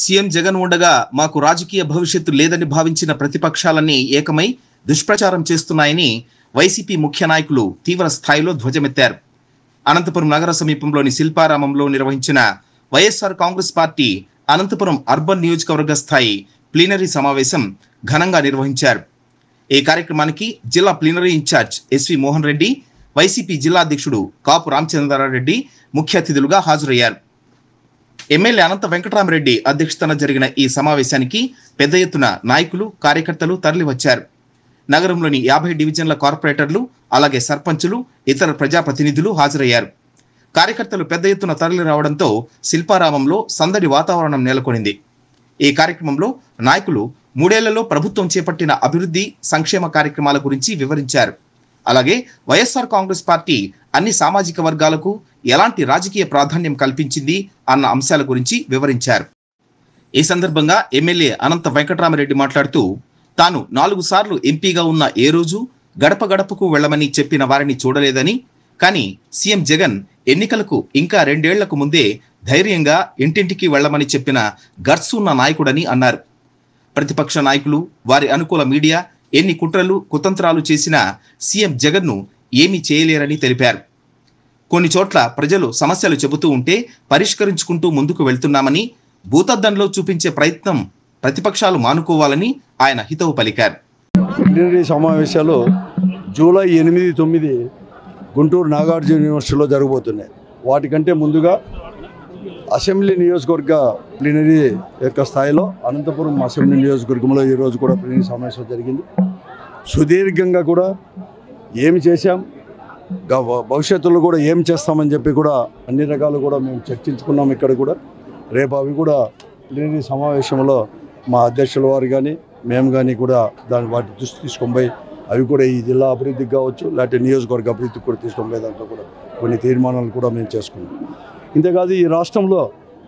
CM Jagan ఉండగా మాకు రాజకీయ భవిష్యత్తు లేదని భావించిన ప్రతిపక్షాలన్నీ ఏకమై దుష్ప్రచారం చేస్తున్నాయని వైసీపీ ముఖ్య నాయకులు తీవ్ర స్థాయిలో ధ్వజమెత్తారు అనంతపురం నగర సమీపంలోని శిల్పారామంలో నిర్వహించిన వైఎస్ఆర్ కాంగ్రెస్ పార్టీ అనంతపురం అర్బన్ నియోజకవర్గ స్థాయి ప్లీనరీ సమావేశం ఘనంగా నిర్వహించారు ఈ కార్యక్రమానికి జిల్లా plenary incharge SV Mohan Reddy YCP జిల్లా అధ్యక్షుడు కాపు రామచంద్రారెడ్డి ముఖ్య అతిథులుగా హాజరయ్యారు ఎమ్మెల్యే అనంత వెంకటరామరెడ్డి అధ్యక్షతన జరిగిన ఈ సమావేశానికి పెద్ద ఎత్తున నాయకులు కార్యకర్తలు తరలివచ్చారు నగరంలోని యాభై డివిజన్ల కార్పొరేటర్లు అలాగే సర్పంచులు ఇతర ప్రజాప్రతినిధులు హాజరయ్యారు కార్యకర్తలు పెద్ద ఎత్తున తరలి రావడంతో శిల్పారామంలో సందడి వాతావరణం నెలకొనింది ఈ కార్యక్రమంలో నాయకులు మూడేళ్లలో ప్రభుత్వం చేపట్టిన అభివృద్ధి సంక్షేమ కార్యక్రమాల గురించి వివరించారు అలాగే వైఎస్ఆర్ కాంగ్రెస్ పార్టీ అన్ని సామాజిక వర్గాలకు ఎలాంటి రాజకీయ ప్రాధాన్యం కల్పించింది అన్న అంశాల గురించి వివరించారు ఈ సందర్భంగా ఎమ్మెల్యే అనంత వెంకటరామరెడ్డి మాట్లాడుతూ తాను నాలుగు సార్లు ఎంపీగా ఉన్న ఏ రోజు గడప గడపకు వెళ్లమని చెప్పిన వారిని చూడలేదని కానీ సీఎం జగన్ ఎన్నికలకు ఇంకా రెండేళ్లకు ముందే ధైర్యంగా ఇంటింటికి వెళ్లమని చెప్పిన గర్స్ ఉన్న నాయకుడని అన్నారు ప్రతిపక్ష నాయకులు వారి అనుకూల మీడియా ఎన్ని కుట్రలు కుతంత్రాలు చేసినా సీఎం జగన్ను ఏమీ చేయలేరని తెలిపారు కొన్ని చోట్ల ప్రజలు సమస్యలు చెబుతూ ఉంటే పరిష్కరించుకుంటూ ముందుకు వెళ్తున్నామని భూతద్దంలో చూపించే ప్రయత్నం ప్రతిపక్షాలు మానుకోవాలని ఆయన హితవు పలికారు ప్లీనరీ సమావేశాలు జూలై ఎనిమిది తొమ్మిది గుంటూరు నాగార్జున యూనివర్సిటీలో జరగబోతున్నాయి వాటికంటే ముందుగా అసెంబ్లీ నియోజకవర్గ ప్లీనరీ యొక్క స్థాయిలో అనంతపురం అసెంబ్లీ నియోజకవర్గంలో ఈరోజు కూడా ప్లీనరీ సమావేశం జరిగింది సుదీర్ఘంగా కూడా ఏమి చేశాం గ- భవిష్యత్తులో కూడా ఏం చేస్తామని చెప్పి కూడా అన్ని రకాలు కూడా మేము చర్చించుకున్నాం ఇక్కడ కూడా రేపు అవి కూడా ప్లీనరీ సమావేశంలో మా అధ్యక్షుల వారు కానీ మేము కానీ కూడా దాని వాటి దృష్టి తీసుకొని పోయి అవి కూడా ఈ జిల్లా అభివృద్ధికి కావచ్చు లేకపోతే నియోజకవర్గ అభివృద్ధికి కూడా తీసుకొని పోయే దాంట్లో కూడా కొన్ని తీర్మానాలు కూడా మేము చేసుకున్నాం ఇంతేకాదు ఈ రాష్ట్రంలో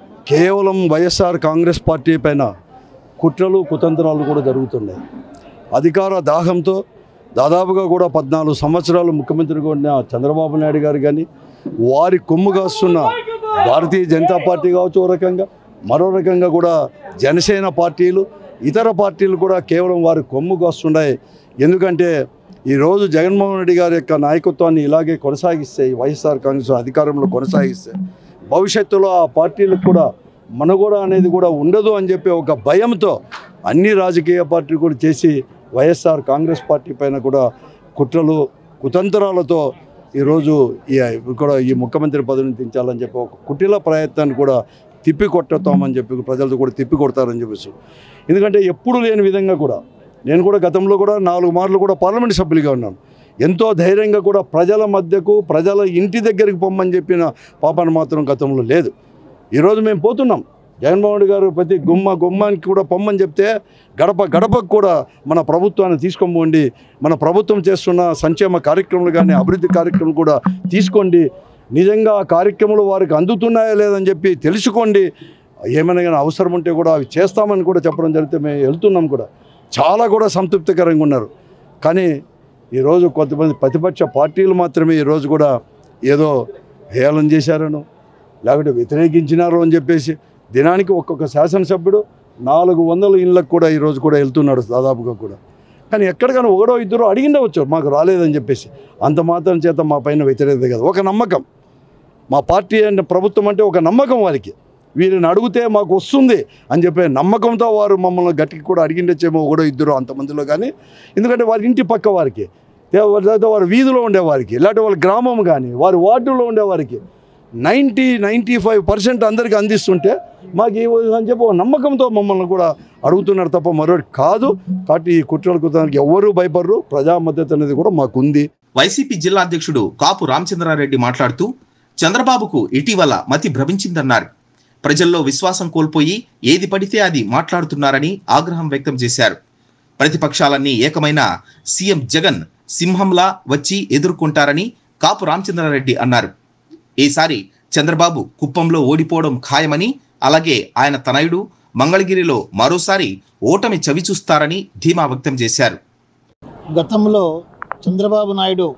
కేవలం వైఎస్ఆర్ కాంగ్రెస్ పార్టీ పైన కుట్రలు కుతంత్రాలు కూడా జరుగుతున్నాయి అధికార దాహంతో దాదాపుగా కూడా పద్నాలుగు సంవత్సరాలు ముఖ్యమంత్రిగా ఉన్న చంద్రబాబు నాయుడు గారు కానీ వారి కొమ్ము కాస్తున్న భారతీయ జనతా పార్టీ కావచ్చు ఓ రకంగా మరో రకంగా కూడా జనసేన పార్టీలు ఇతర పార్టీలు కూడా కేవలం వారి కొమ్ము కాస్తున్నాయి ఎందుకంటే ఈరోజు జగన్మోహన్ రెడ్డి గారి యొక్క నాయకత్వాన్ని ఇలాగే కొనసాగిస్తే ఈ వైఎస్ఆర్ కాంగ్రెస్ అధికారంలో కొనసాగిస్తే భవిష్యత్తులో ఆ పార్టీలకు కూడా మనుగడ అనేది కూడా ఉండదు అని చెప్పి ఒక భయంతో అన్ని రాజకీయ పార్టీలు కూడా చేసి వైఎస్ఆర్ కాంగ్రెస్ పార్టీ పైన కూడా కుట్రలు కుతంత్రాలతో ఈరోజు ఈ కూడా ఈ ముఖ్యమంత్రి పదవిని దించాలని చెప్పి ఒక కుటిల ప్రయత్నాన్ని కూడా తిప్పి కొట్టుతామని చెప్పి ప్రజలతో కూడా తిప్పి కొడతారని చెప్పేసి ఎందుకంటే ఎప్పుడు లేని విధంగా కూడా నేను కూడా గతంలో కూడా నాలుగు మార్లు కూడా పార్లమెంట్ సభ్యులుగా ఉన్నాను ఎంతో ధైర్యంగా కూడా ప్రజల మధ్యకు ప్రజల ఇంటి దగ్గరికి పొమ్మని చెప్పిన పాపన మాత్రం గతంలో లేదు ఈరోజు మేము పోతున్నాం జగన్మోహన్ రెడ్డి గారు ప్రతి గుమ్మ గుమ్మానికి కూడా పొమ్మని చెప్తే గడప గడపకు కూడా మన ప్రభుత్వాన్ని తీసుకొని మన ప్రభుత్వం చేస్తున్న సంక్షేమ కార్యక్రమాలు కానీ అభివృద్ధి కార్యక్రమాలు కూడా తీసుకోండి నిజంగా ఆ కార్యక్రమాలు వారికి అందుతున్నాయా లేదని చెప్పి తెలుసుకోండి ఏమైనా కానీ అవసరం ఉంటే కూడా అవి చేస్తామని కూడా చెప్పడం జరిగితే మేము వెళ్తున్నాం కూడా చాలా కూడా సంతృప్తికరంగా ఉన్నారు కానీ ఈరోజు కొంతమంది ప్రతిపక్ష పార్టీలు మాత్రమే ఈరోజు కూడా ఏదో హేళన చేశారను లేకపోతే వ్యతిరేకించినారు అని చెప్పేసి దినానికి ఒక్కొక్క శాసనసభ్యుడు నాలుగు వందల ఇళ్ళకు కూడా ఈరోజు కూడా వెళ్తున్నాడు దాదాపుగా కూడా కానీ ఎక్కడికైనా ఒకడో ఇద్దరు అడిగిండవచ్చు మాకు రాలేదని చెప్పేసి అంత మాత్రం చేత మా పైన వ్యతిరేకత కాదు ఒక నమ్మకం మా పార్టీ అంటే ప్రభుత్వం అంటే ఒక నమ్మకం వారికి వీరిని అడిగితే మాకు వస్తుంది అని చెప్పే నమ్మకంతో వారు మమ్మల్ని గట్టికి కూడా అడిగిండొచ్చేమో ఒకడో ఇద్దరు అంతమందిలో కానీ ఎందుకంటే వారి ఇంటి పక్క వారికి లేకపోతే వారి వీధిలో ఉండేవారికి లేకపోతే వాళ్ళ గ్రామం కానీ వారి వార్డులో ఉండేవారికి నైంటీ నైంటీ ఫైవ్ పర్సెంట్ అందరికీ అందిస్తుంటే మాకు ఈ అని చెప్పి ఒక నమ్మకంతో మమ్మల్ని కూడా అడుగుతున్నారు తప్ప మరొకటి కాదు కాబట్టి ఈ కుట్రల కుతానికి ఎవరు భయపడరు ప్రజా మద్దతు అనేది కూడా మాకు ఉంది వైసీపీ జిల్లా అధ్యక్షుడు కాపు రామచంద్రారెడ్డి మాట్లాడుతూ చంద్రబాబుకు ఇటీవల మతి భ్రమించిందన్నారు ప్రజల్లో విశ్వాసం కోల్పోయి ఏది పడితే అది మాట్లాడుతున్నారని ఆగ్రహం వ్యక్తం చేశారు ప్రతిపక్షాలన్నీ ఏకమైన సీఎం జగన్ సింహంలా వచ్చి ఎదుర్కొంటారని కాపు రామచంద్రారెడ్డి అన్నారు ఈసారి చంద్రబాబు కుప్పంలో ఓడిపోవడం ఖాయమని అలాగే ఆయన తనయుడు మంగళగిరిలో మరోసారి ఓటమి చవిచూస్తారని ధీమా వ్యక్తం చేశారు గతంలో చంద్రబాబు నాయుడు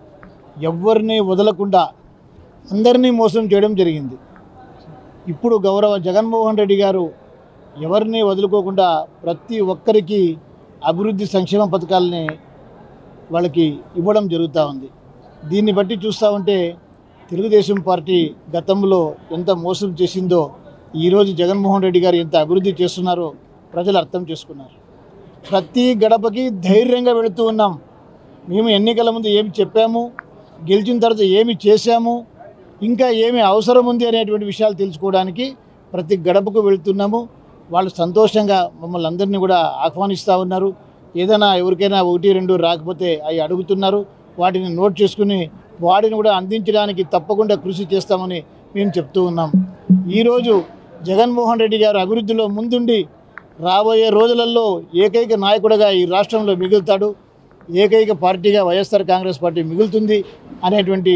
ఎవరిని వదలకుండా అందరినీ మోసం చేయడం జరిగింది ఇప్పుడు గౌరవ జగన్మోహన్ రెడ్డి గారు ఎవరిని వదులుకోకుండా ప్రతి ఒక్కరికి అభివృద్ధి సంక్షేమ పథకాలని వాళ్ళకి ఇవ్వడం జరుగుతూ ఉంది దీన్ని బట్టి చూస్తూ ఉంటే తెలుగుదేశం పార్టీ గతంలో ఎంత మోసం చేసిందో ఈరోజు జగన్మోహన్ రెడ్డి గారు ఎంత అభివృద్ధి చేస్తున్నారో ప్రజలు అర్థం చేసుకున్నారు ప్రతి గడపకి ధైర్యంగా వెళుతూ ఉన్నాం మేము ఎన్నికల ముందు ఏమి చెప్పాము గెలిచిన తర్వాత ఏమి చేశాము ఇంకా ఏమి అవసరం ఉంది అనేటువంటి విషయాలు తెలుసుకోవడానికి ప్రతి గడపకు వెళుతున్నాము వాళ్ళు సంతోషంగా మమ్మల్ని అందరినీ కూడా ఆహ్వానిస్తూ ఉన్నారు ఏదైనా ఎవరికైనా ఒకటి రెండు రాకపోతే అవి అడుగుతున్నారు వాటిని నోట్ చేసుకుని వాటిని కూడా అందించడానికి తప్పకుండా కృషి చేస్తామని మేము చెప్తూ ఉన్నాం ఈరోజు జగన్మోహన్ రెడ్డి గారు అభివృద్ధిలో ముందుండి రాబోయే రోజులలో ఏకైక నాయకుడిగా ఈ రాష్ట్రంలో మిగులుతాడు ఏకైక పార్టీగా వైఎస్ఆర్ కాంగ్రెస్ పార్టీ మిగులుతుంది అనేటువంటి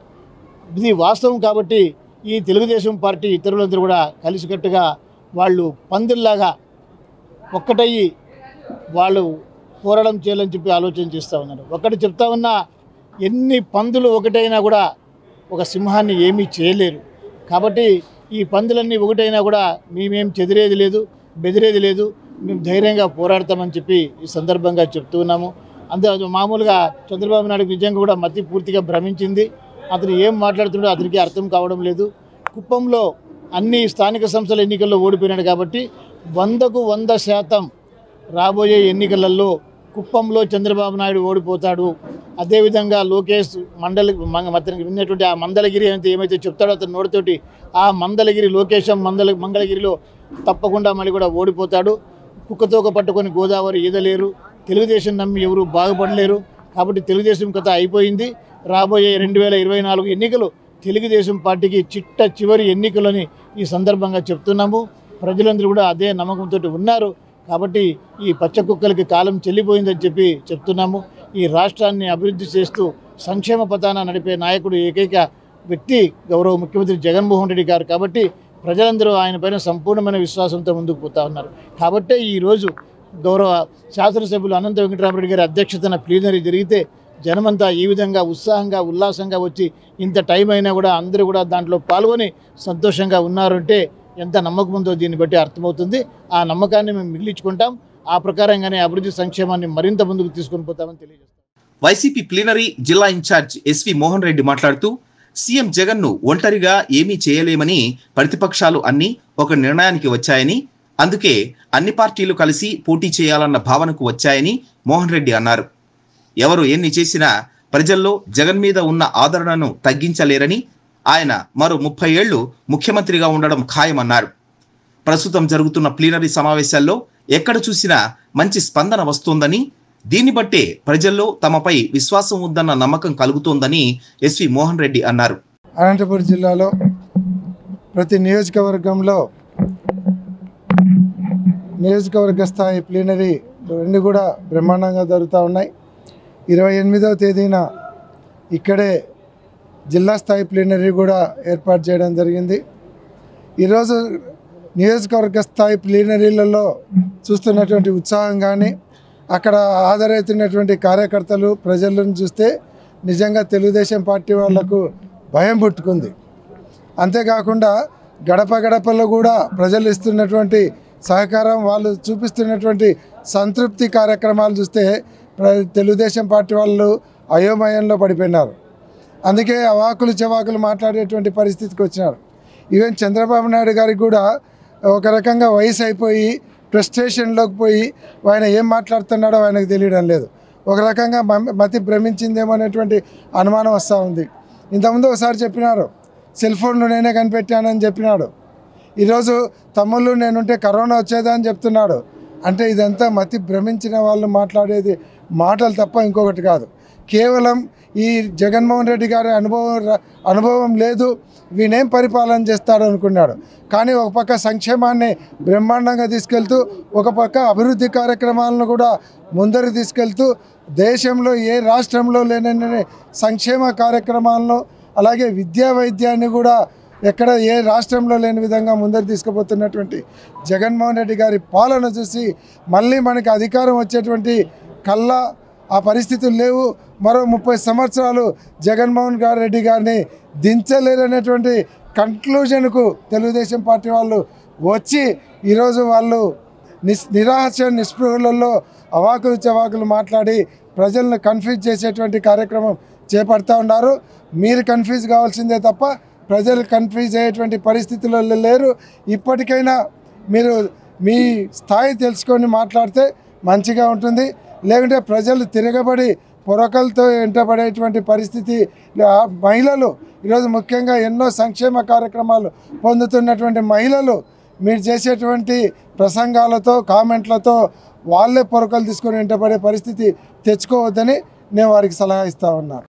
ఇది వాస్తవం కాబట్టి ఈ తెలుగుదేశం పార్టీ ఇతరులందరూ కూడా కలిసికట్టుగా వాళ్ళు పందిల్లాగా ఒక్కటయ్యి వాళ్ళు పోరాటం చేయాలని చెప్పి ఆలోచన చేస్తూ ఉన్నారు ఒకటి చెప్తా ఉన్నా ఎన్ని పందులు ఒకటైనా కూడా ఒక సింహాన్ని ఏమీ చేయలేరు కాబట్టి ఈ పందులన్నీ ఒకటైనా కూడా మేమేం చెదిరేది లేదు బెదిరేది లేదు మేము ధైర్యంగా పోరాడతామని చెప్పి ఈ సందర్భంగా చెప్తూ ఉన్నాము అంతే మామూలుగా చంద్రబాబు నాయుడు నిజంగా కూడా మతి పూర్తిగా భ్రమించింది అతను ఏం మాట్లాడుతున్నాడో అతనికి అర్థం కావడం లేదు కుప్పంలో అన్ని స్థానిక సంస్థల ఎన్నికల్లో ఓడిపోయినాడు కాబట్టి వందకు వంద శాతం రాబోయే ఎన్నికలలో కుప్పంలో చంద్రబాబు నాయుడు ఓడిపోతాడు అదేవిధంగా లోకేష్ మండలి మంగ- అతనికి విన్నటువంటి ఆ మందలగిరి అయితే ఏమైతే చెప్తాడో అతని నోటితోటి ఆ మందలగిరి లోకేశం మందల మంగళగిరిలో తప్పకుండా మళ్ళీ కూడా ఓడిపోతాడు కుక్కతోక పట్టుకొని గోదావరి ఈదలేరు తెలుగుదేశం నమ్మి ఎవరు బాగుపడలేరు కాబట్టి తెలుగుదేశం కథ అయిపోయింది రాబోయే రెండు వేల ఇరవై నాలుగు ఎన్నికలు తెలుగుదేశం పార్టీకి చిట్ట చివరి ఎన్నికలని ఈ సందర్భంగా చెప్తున్నాము ప్రజలందరూ కూడా అదే నమ్మకంతో ఉన్నారు కాబట్టి ఈ పచ్చ కుక్కలకి కాలం చెల్లిపోయిందని చెప్పి చెప్తున్నాము ఈ రాష్ట్రాన్ని అభివృద్ధి చేస్తూ సంక్షేమ పథాన నడిపే నాయకుడు ఏకైక వ్యక్తి గౌరవ ముఖ్యమంత్రి జగన్మోహన్ రెడ్డి గారు కాబట్టి ప్రజలందరూ ఆయన పైన సంపూర్ణమైన విశ్వాసంతో ముందుకు పోతా ఉన్నారు కాబట్టే ఈరోజు గౌరవ శాసనసభ్యులు అనంత వెంకటరామరెడ్డి గారి అధ్యక్షతన ప్లీనరీ జరిగితే జనమంతా ఈ విధంగా ఉత్సాహంగా ఉల్లాసంగా వచ్చి ఇంత టైం అయినా కూడా అందరూ కూడా దాంట్లో పాల్గొని సంతోషంగా ఉన్నారంటే ఎంత నమ్మకం ఉందో దీన్ని బట్టి అర్థమవుతుంది ఆ నమ్మకాన్ని మేము మిగిలించుకుంటాం ఆ ప్రకారంగానే అభివృద్ధి సంక్షేమాన్ని మరింత ముందుకు తీసుకొని పోతామని తెలియజేస్తాం వైసీపీ ప్లీనరీ జిల్లా ఇన్ఛార్జ్ ఎస్వి మోహన్ రెడ్డి మాట్లాడుతూ సీఎం జగన్ ను ఒంటరిగా ఏమీ చేయలేమని ప్రతిపక్షాలు అన్ని ఒక నిర్ణయానికి వచ్చాయని అందుకే అన్ని పార్టీలు కలిసి పోటీ చేయాలన్న భావనకు వచ్చాయని మోహన్ రెడ్డి అన్నారు ఎవరు ఎన్ని చేసినా ప్రజల్లో జగన్ మీద ఉన్న ఆదరణను తగ్గించలేరని ఆయన మరో ముప్పై ఏళ్లు ముఖ్యమంత్రిగా ఉండడం ఖాయమన్నారు ప్రస్తుతం జరుగుతున్న ప్లీనరీ సమావేశాల్లో ఎక్కడ చూసినా మంచి స్పందన వస్తోందని దీన్ని బట్టే ప్రజల్లో తమపై విశ్వాసం ఉందన్న నమ్మకం కలుగుతోందని ఎస్వి మోహన్ రెడ్డి అన్నారు అనంతపురం జిల్లాలో ప్రతి నియోజకవర్గంలో నియోజకవర్గ స్థాయి ప్లీనరీ రెండు కూడా బ్రహ్మాండంగా జరుగుతూ ఉన్నాయి ఇరవై ఎనిమిదవ తేదీన ఇక్కడే జిల్లా స్థాయి ప్లీనరీ కూడా ఏర్పాటు చేయడం జరిగింది ఈరోజు నియోజకవర్గ స్థాయి ప్లీనరీలలో చూస్తున్నటువంటి ఉత్సాహం కానీ అక్కడ హాజరవుతున్నటువంటి కార్యకర్తలు ప్రజలను చూస్తే నిజంగా తెలుగుదేశం పార్టీ వాళ్లకు భయం పుట్టుకుంది అంతేకాకుండా గడప గడపలో కూడా ప్రజలు ఇస్తున్నటువంటి సహకారం వాళ్ళు చూపిస్తున్నటువంటి సంతృప్తి కార్యక్రమాలు చూస్తే ప్ర- తెలుగుదేశం పార్టీ వాళ్ళు అయోమయంలో పడిపోయినారు అందుకే అవాకులు చెవాకులు మాట్లాడేటువంటి పరిస్థితికి వచ్చినారు ఈవెన్ చంద్రబాబు నాయుడు గారికి కూడా ఒక రకంగా వయసు అయిపోయి ఫ్రస్ట్రేషన్లోకి పోయి ఆయన ఏం మాట్లాడుతున్నాడో ఆయనకు తెలియడం లేదు ఒక రకంగా మమ- మతి భ్రమించిందేమో అనేటువంటి అనుమానం వస్తూ ఉంది ఇంతకుముందు ఒకసారి చెప్పినారు సెల్ ఫోన్లు నేనే కనిపెట్టానని చెప్పినాడు ఈరోజు తమ్ముళ్ళు నేనుంటే కరోనా వచ్చేదా అని చెప్తున్నాడు అంటే ఇదంతా మతి భ్రమించిన వాళ్ళు మాట్లాడేది మాటలు తప్ప ఇంకొకటి కాదు కేవలం ఈ జగన్మోహన్ రెడ్డి గారి అనుభవం ర- అనుభవం లేదు వీనేం పరిపాలన చేస్తాడు అనుకున్నాడు కానీ ఒక పక్క సంక్షేమాన్ని బ్రహ్మాండంగా తీసుకెళ్తూ ఒక పక్క అభివృద్ధి కార్యక్రమాలను కూడా ముందరు తీసుకెళ్తూ దేశంలో ఏ రాష్ట్రంలో లేనన్ని సంక్షేమ కార్యక్రమాలను అలాగే విద్యా వైద్యాన్ని కూడా ఎక్కడ ఏ రాష్ట్రంలో లేని విధంగా ముందరు తీసుకుపోతున్నటువంటి జగన్మోహన్ రెడ్డి గారి పాలన చూసి మళ్ళీ మనకి అధికారం వచ్చేటువంటి కల్లా ఆ పరిస్థితులు లేవు మరో ముప్పై సంవత్సరాలు జగన్మోహన్ గారు రెడ్డి గారిని దించలేరనేటువంటి కంక్లూజన్కు తెలుగుదేశం పార్టీ వాళ్ళు వచ్చి ఈరోజు వాళ్ళు నిస్ నిరాశ నిస్పృహలలో అవాకులు చవాకులు మాట్లాడి ప్రజలను కన్ఫ్యూజ్ చేసేటువంటి కార్యక్రమం చేపడతా ఉన్నారు మీరు కన్ఫ్యూజ్ కావాల్సిందే తప్ప ప్రజలు కన్ఫ్యూజ్ అయ్యేటువంటి పరిస్థితులలో లేరు ఇప్పటికైనా మీరు మీ స్థాయి తెలుసుకొని మాట్లాడితే మంచిగా ఉంటుంది లేకుంటే ప్రజలు తిరగబడి పొరకలతో వెంటబడేటువంటి పరిస్థితి ఆ మహిళలు ఈరోజు ముఖ్యంగా ఎన్నో సంక్షేమ కార్యక్రమాలు పొందుతున్నటువంటి మహిళలు మీరు చేసేటువంటి ప్రసంగాలతో కామెంట్లతో వాళ్ళే పొరకలు తీసుకొని వెంటబడే పరిస్థితి తెచ్చుకోవద్దని నేను వారికి సలహా ఇస్తా ఉన్నాను